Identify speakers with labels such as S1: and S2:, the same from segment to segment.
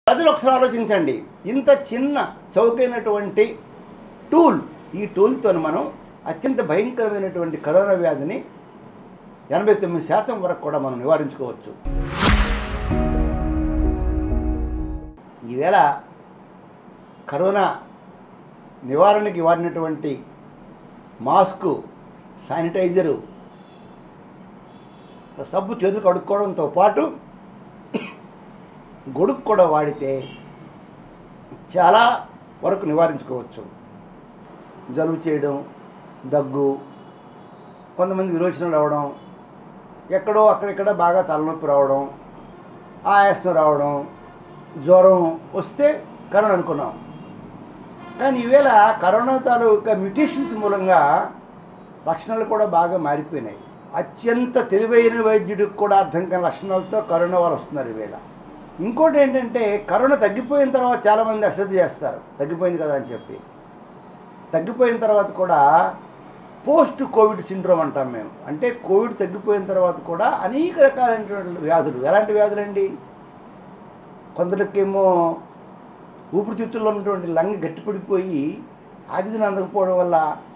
S1: ప్రజలు ఒకసారి ఆలోచించండి ఇంత చిన్న చౌకైనటువంటి టూల్ ఈ టూల్తో మనం అత్యంత భయంకరమైనటువంటి కరోనా వ్యాధిని ఎనభై తొమ్మిది శాతం వరకు కూడా మనం నివారించుకోవచ్చు ఈవేళ కరోనా నివారణకి వాడినటువంటి మాస్కు శానిటైజరు సబ్బు చేతులు కడుక్కోవడంతో పాటు గొడుగు కూడా వాడితే చాలా వరకు నివారించుకోవచ్చు జలుబు చేయడం దగ్గు కొంతమంది విరోచనలు రావడం ఎక్కడో అక్కడిక్కడ బాగా తలనొప్పి రావడం ఆయాసం రావడం జ్వరం వస్తే కరోనా అనుకున్నాం కానీ ఈవేళ కరోనా తాలూకా మ్యూటేషన్స్ మూలంగా లక్షణాలు కూడా బాగా మారిపోయినాయి అత్యంత తెలివైన వైద్యుడికి కూడా అర్థం కాని లక్షణాలతో కరోనా వారు వస్తున్నారు ఈవేళ ఇంకోటి ఏంటంటే కరోనా తగ్గిపోయిన తర్వాత చాలామంది అశ్రద్ధ చేస్తారు తగ్గిపోయింది కదా అని చెప్పి తగ్గిపోయిన తర్వాత కూడా పోస్ట్ కోవిడ్ సిండ్రోమ్ అంటాం మేము అంటే కోవిడ్ తగ్గిపోయిన తర్వాత కూడా అనేక రకాలైనటువంటి వ్యాధులు ఎలాంటి వ్యాధులండి కొందరికేమో ఊపిరితిత్తుల్లో ఉన్నటువంటి లంగ్ గట్టిపడిపోయి ఆక్సిజన్ అందకపోవడం వల్ల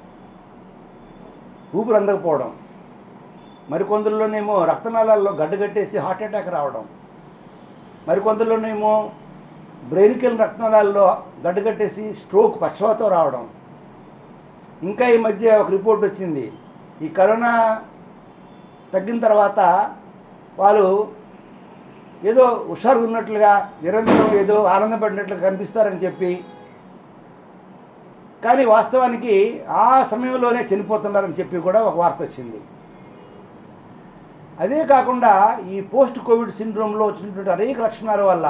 S1: ఊపిరి అందకపోవడం మరికొందరిలోనేమో రక్తనాళాల్లో గడ్డగట్టేసి హార్ట్ అటాక్ రావడం మరికొందరిలోనేమో బ్రెయిన్కి వెళ్ళిన రక్తనాళాల్లో గడ్డగట్టేసి స్ట్రోక్ పక్షవాతం రావడం ఇంకా ఈ మధ్య ఒక రిపోర్ట్ వచ్చింది ఈ కరోనా తగ్గిన తర్వాత వాళ్ళు ఏదో హుషారుగా ఉన్నట్లుగా నిరంతరం ఏదో ఆనందపడినట్లుగా కనిపిస్తారని చెప్పి కానీ వాస్తవానికి ఆ సమయంలోనే చనిపోతున్నారని చెప్పి కూడా ఒక వార్త వచ్చింది అదే కాకుండా ఈ పోస్ట్ కోవిడ్ సిండ్రోమ్లో వచ్చినటువంటి అనేక లక్షణాల వల్ల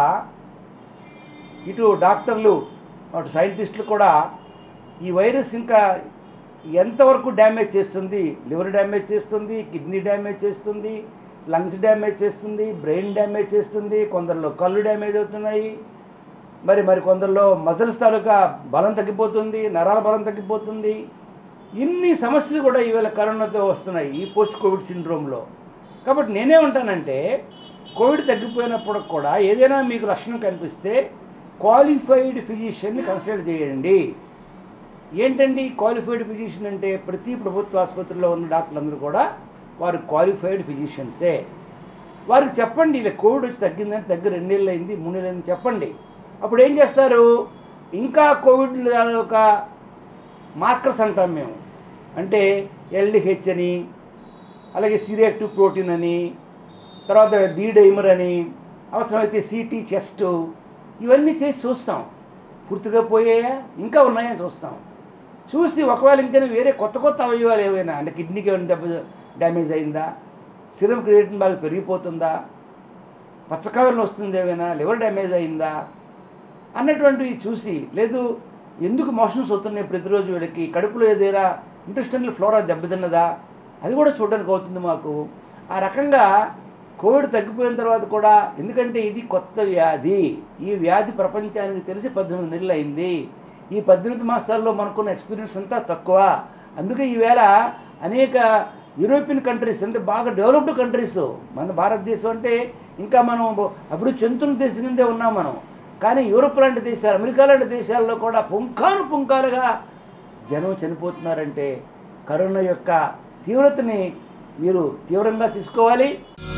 S1: ఇటు డాక్టర్లు అటు సైంటిస్టులు కూడా ఈ వైరస్ ఇంకా ఎంతవరకు డ్యామేజ్ చేస్తుంది లివర్ డ్యామేజ్ చేస్తుంది కిడ్నీ డ్యామేజ్ చేస్తుంది లంగ్స్ డ్యామేజ్ చేస్తుంది బ్రెయిన్ డ్యామేజ్ చేస్తుంది కొందరిలో కళ్ళు డ్యామేజ్ అవుతున్నాయి మరి మరి కొందరిలో మజిల్స్ తాలూకా బలం తగ్గిపోతుంది నరాల బలం తగ్గిపోతుంది ఇన్ని సమస్యలు కూడా ఈవేళ కరోనాతో వస్తున్నాయి ఈ పోస్ట్ కోవిడ్ సిండ్రోమ్లో కాబట్టి నేనేమంటానంటే కోవిడ్ తగ్గిపోయినప్పుడు కూడా ఏదైనా మీకు లక్షణం కనిపిస్తే క్వాలిఫైడ్ ఫిజిషియన్ని కన్సల్ట్ చేయండి ఏంటండి క్వాలిఫైడ్ ఫిజిషియన్ అంటే ప్రతి ప్రభుత్వ ఆసుపత్రిలో ఉన్న డాక్టర్లందరూ కూడా వారు క్వాలిఫైడ్ ఫిజిషియన్సే వారికి చెప్పండి ఇలా కోవిడ్ వచ్చి తగ్గిందంటే తగ్గి రెండేళ్ళు అయింది మూడేళ్ళు అయింది చెప్పండి అప్పుడు ఏం చేస్తారు ఇంకా కోవిడ్ ఒక మార్కర్స్ అంటాం మేము అంటే ఎల్డిహెచ్ అని అలాగే సిరియాక్టివ్ ప్రోటీన్ అని తర్వాత డి డైమర్ అని అవసరమైతే సిటీ చెస్ట్ ఇవన్నీ చేసి చూస్తాం పూర్తిగా పోయాయా ఇంకా ఉన్నాయని చూస్తాం చూసి ఒకవేళ ఇంకా వేరే కొత్త కొత్త అవయవాలు ఏవైనా అంటే కిడ్నీకి ఏమైనా దెబ్బ డ్యామేజ్ అయిందా సిరం క్రియేటిన్ బాగా పెరిగిపోతుందా పచ్చకాయలు వస్తుంది ఏమైనా లివర్ డ్యామేజ్ అయిందా అన్నటువంటివి చూసి లేదు ఎందుకు మోషన్స్ అవుతున్నాయి ప్రతిరోజు వీళ్ళకి కడుపులో ఏదైనా ఇంటెస్టైనల్ ఫ్లోరా దెబ్బతిన్నదా అది కూడా చూడడానికి అవుతుంది మాకు ఆ రకంగా కోవిడ్ తగ్గిపోయిన తర్వాత కూడా ఎందుకంటే ఇది కొత్త వ్యాధి ఈ వ్యాధి ప్రపంచానికి తెలిసి పద్దెనిమిది నెలలు అయింది ఈ పద్దెనిమిది మాసాల్లో మనకున్న ఎక్స్పీరియన్స్ అంతా తక్కువ అందుకే ఈవేళ అనేక యూరోపియన్ కంట్రీస్ అంటే బాగా డెవలప్డ్ కంట్రీస్ మన భారతదేశం అంటే ఇంకా మనం అభివృద్ధి చెందుతున్న దేశం కిందే ఉన్నాం మనం కానీ యూరోప్ లాంటి దేశాలు అమెరికా లాంటి దేశాల్లో కూడా పుంఖాను పుంఖాలుగా జనం చనిపోతున్నారంటే కరోనా యొక్క తీవ్రతని మీరు తీవ్రంగా తీసుకోవాలి